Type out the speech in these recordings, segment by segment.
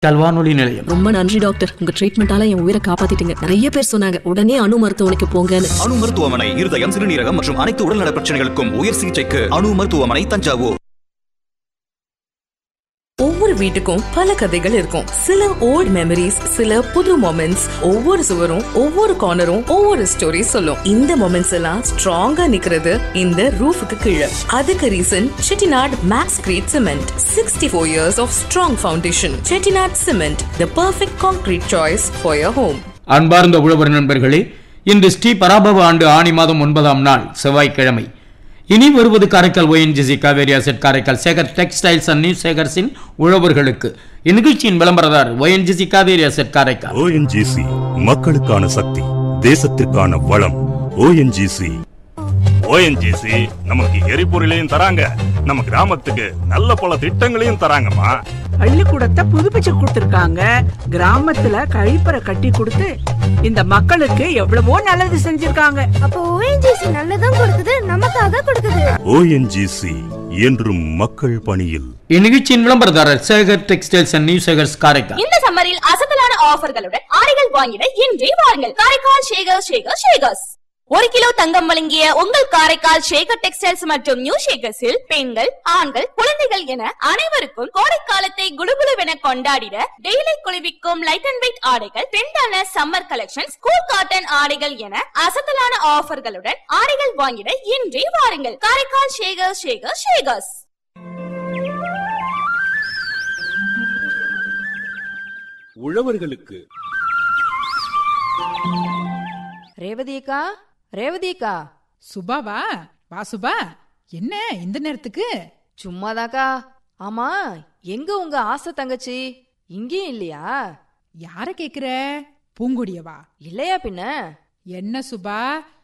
கல்வானொலி நிலையம் ரொம்ப நன்றி டாக்டர் உங்க ட்ரீட்மெண்டால என் உயிரை காப்பாத்திட்டீங்க நிறைய பேர் சொன்னாங்க உடனே அணு மருத்துவமனைக்கு போங்கன்னு அணு மருத்துவமனை இருதயம் சிறுநீரகம் மற்றும் அனைத்து உடல்நல பிரச்சனைகளுக்கும் உயர் சிகிச்சைக்கு அணு மருத்துவமனை தஞ்சாவூர் ஒவ்வொரு வீட்டுக்கும் பல கதைகள் இருக்கும் சில ஓல்ட் மெமரிஸ் சில புது மொமெண்ட்ஸ் ஒவ்வொரு சுவரும் ஒவ்வொரு கார்னரும் ஒவ்வொரு ஸ்டோரி சொல்லும் இந்த மொமெண்ட்ஸ் எல்லாம் ஸ்ட்ராங்கா நிக்கிறது இந்த ரூஃபுக்கு கீழே அதுக்கு reason Chettinad Maxcrete cement sixty four years of strong foundation Chettinad cement the perfect concrete choice for your home அன்பார்ந்த உழவர் நண்பர்களே இன்று ஸ்ரீ பராபவ ஆண்டு ஆணி மாதம் ஒன்பதாம் நாள் செவ்வாய்க்கிழமை இனி வருவது Karaikal ONGC Cauvery asset Karaikal Sekar textiles and new சேகர்ஸின் உழவர்களுக்கு இந்நிகழ்ச்சியின் விளம்பரதார் ONGC Cauvery asset Karaikal ONGC மக்களுக்கான சக்தி தேசத்திற்கான வளம் ஓஎன்ஜிசி ஓஎன்ஜிசி நமக்கு எரிபொருளையும் தராங்க நம்ம கிராமத்துக்கு நல்ல பல திட்டங்களையும் தராங்கம்மா பள்ளிக்கூடத்தை புதுப்பிச்சு கொடுத்திருக்காங்க கிராமத்துல கழிப்பறை கட்டி கொடுத்து இந்த மக்களுக்கு எவ்வளவோ நல்லது செஞ்சிருக்காங்க அப்போ ஓஎன்ஜிசி நல்லதும் கொடுக்குது நமக்காக கொடுக்குது ஓஎன்ஜிசி என்றும் மக்கள் பணியில் இந்நிகழ்ச்சியின் விளம்பரதாரர் Sekar textiles and new Sekars Karaikal இந்த சம்மரில் அசத்தலான ஆஃபர்களுடன் ஆடைகள் வாங்கிட இன்றே வாருங்கள் காரைக்கால் ஷேகர் ஷேகர் ஷேகர்ஸ் ஒரு கிலோ தங்கம் வழங்கிய உங்கள் காரைக்கால் ஷேகர் டெக்ஸ்டைல்ஸ் மற்றும் நியூ ஷேகர்ஸில் பெண்கள் ஆண்கள் குழந்தைகள் என அனைவருக்கும் கோடைக்காலத்தை குளுகுளுவென கொண்டாடிட டெய்லி குளிர்விக்கும் லைட் அண்ட் வெயிட் ஆடைகள் ட்ரெண்டான சம்மர் கலெக்ஷன் கூல் காட்டன் ஆடைகள் என அசத்தலான ஆஃபர்களுடன் ஆடைகள் வாங்கிட இன்றே வாருங்கள் காரைக்கால் ஷேகர் ஷேகர் ஷேகர்ஸ் உழவர்களுக்கு ரேவதி அக்கா ரேவதி அக்கா சுபாவா வா சுபா என்ன இந்த நேரத்துக்கு சும்மாதாக்கா ஆமா எங்க உங்க ஆசை தங்கச்சி இங்கேயும் இல்லையா யார கேக்குற பூங்குடியவா இல்லையா பின்ன என்ன சுபா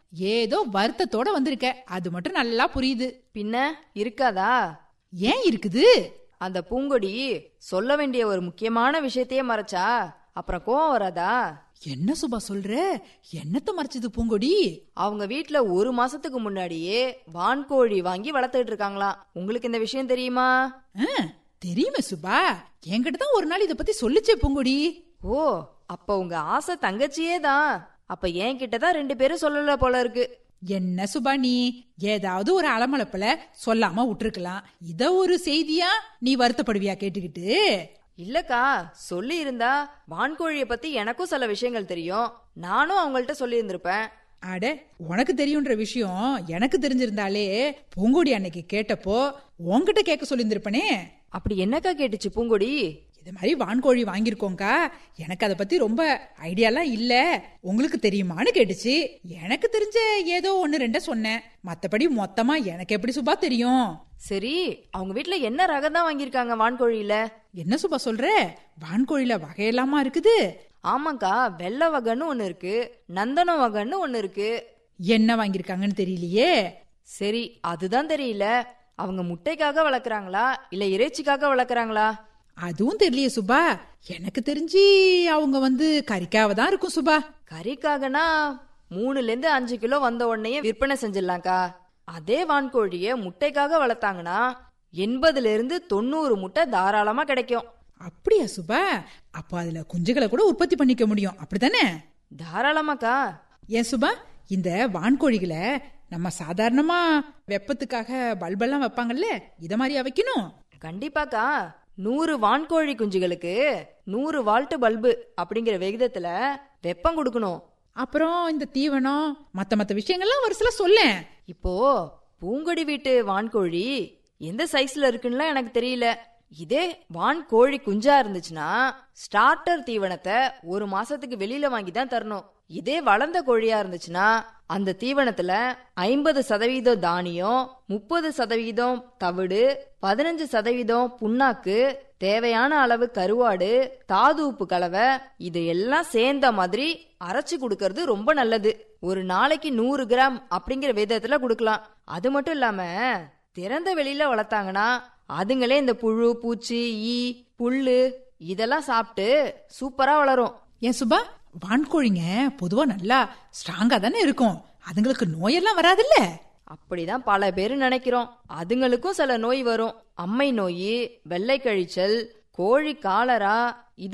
ஏதோ வருத்தத்தோட வந்திருக்க அது மட்டும் நல்லா புரியுது பின்ன இருக்காதா ஏன் இருக்குது அந்த பூங்கொடி சொல்ல வேண்டிய ஒரு முக்கியமான விஷயத்தையே மறைச்சா அப்புறம் கோவம் வராதா என்ன சுபா சொல்ற என்னத்த மறைச்சது பூங்கொடி அவங்க வீட்ல ஒரு மாசத்துக்கு முன்னாடியே வான்கோழி வாங்கி வளர்த்துட்டு இருக்காங்களாம் உங்களுக்கு இந்த விஷயம் தெரியுமா ஆ, தெரியுமே சுபா என்கிட்ட தான் ஒரு நாள் இத பத்தி சொல்லுச்சே பூங்கொடி ஓ அப்ப உங்க ஆசை தங்கச்சியே தான் அப்ப என் கிட்ட தான் ரெண்டு பேரும் சொல்லல போல இருக்கு என்ன சுபா நீ ஏதாவது ஒரு அலமளப்புல சொல்லாம விட்டுருக்கலாம் இத ஒரு செய்தியா நீ வருத்தப்படுவியா கேட்டுக்கிட்டு இல்லக்கா சொல்லி இருந்தா வான்கோழிய பத்தி எனக்கும் சில விஷயங்கள் தெரியும் நானும் அவங்கள்ட்ட சொல்லி இருந்திருப்பேன் அட உனக்கு தெரியுன்ற விஷயம் எனக்கு தெரிஞ்சிருந்தாலே பூங்கொடி அன்னைக்கு கேட்டப்போ உன்கிட்ட கேட்க சொல்லியிருந்திருப்பனே அப்படி என்னக்கா கேட்டுச்சு பூங்கொடி இது மாதிரி வான்கோழி வாங்கியிருக்கோங்க்கா எனக்கு அதை பத்தி ரொம்ப ஐடியாலாம் இல்ல உங்களுக்கு தெரியுமான்னு கேட்டுச்சு எனக்கு தெரிஞ்ச ஏதோ ஒன்னு ரெண்ட சொன்னேன் மத்தபடி மொத்தமா எனக்கு எப்படி சுபா தெரியும் சரி அவங்க வீட்ல என்ன ரகம் தான் வாங்கியிருக்காங்க வான்கோழியில என்ன சுபா சொல்ற வான்கோழில வகையெல்லாமா இருக்குது ஆமாக்கா வெள்ளை வகைன்னு ஒண்ணு இருக்கு நந்தனம் வகைன்னு ஒண்ணு இருக்கு என்ன வாங்கியிருக்காங்கன்னு தெரியலையே சரி அதுதான் தெரியல அவங்க முட்டைக்காக வளர்க்குறாங்களா இல்ல இறைச்சிக்காக வளர்க்குறாங்களா அதுவும் தெரியலையே சுபா எனக்கு தெரிஞ்சு அவங்க வந்து கறிக்காவ தான் இருக்கும் சுபா கறிக்காகனா மூணுல இருந்து அஞ்சு கிலோ வந்த உடனே விற்பனை செஞ்சிடலாம்க்கா அதே வான்கோழிய முட்டைக்காக வளர்த்தாங்கன்னா எண்பதுல இருந்து தொண்ணூறு முட்டை தாராளமா கிடைக்கும் அப்படியா சுபா அப்போ அதுல குஞ்சுகளை கூட உற்பத்தி பண்ணிக்க முடியும் அப்படித்தானே தாராளமாக்கா ஏன் சுபா இந்த வான்கோழிகளை நம்ம சாதாரணமா வெப்பத்துக்காக பல்பெல்லாம் வைப்பாங்கல்ல இத மாதிரியா வைக்கணும் கண்டிப்பாக்கா நூறு வான்கோழி குஞ்சுகளுக்கு நூறு வால்ட் பல்பு அப்படிங்கிற விகிதத்துல வெப்பம் கொடுக்கணும் அப்புறம் இந்த தீவனம் மத்த மத்த விஷயங்கள்லாம் ஒரு சில சொல்லேன் இப்போ பூங்கொடி வீட்டு வான்கோழி எந்த சைஸ்ல இருக்குன்னுலாம் எனக்கு தெரியல இதே வான்கோழி குஞ்சா இருந்துச்சுன்னா ஸ்டார்டர் தீவனத்தை ஒரு மாசத்துக்கு வெளியில வாங்கி தான் தரணும் இதே வளர்ந்த கோழியா இருந்துச்சுன்னா அந்த தீவனத்துல ஐம்பது சதவீதம் தானியம் முப்பது சதவீதம் தவிடு பதினஞ்சு சதவீதம் புண்ணாக்கு தேவையான அளவு கருவாடு தாது உப்பு கலவை இது எல்லாம் சேர்ந்த மாதிரி அரைச்சு கொடுக்கறது ரொம்ப நல்லது ஒரு நாளைக்கு நூறு கிராம் அப்படிங்கிற விதத்துல கொடுக்கலாம் அது மட்டும் இல்லாம திறந்த வெளியில வளர்த்தாங்கன்னா அதுங்களே இந்த புழு பூச்சி ஈ புல்லு இதெல்லாம் சாப்பிட்டு சூப்பரா வளரும் ஏன் சுபா வான்கோழிங்க பொதுவா நல்லா ஸ்ட்ராங்கா தானே இருக்கும் அதுங்களுக்கு நோயெல்லாம் வராதுல்ல அப்படிதான் பல பேர் நினைக்கிறோம் அதுங்களுக்கும் சில நோய் வரும் அம்மை நோய் வெள்ளை கழிச்சல் கோழி காலரா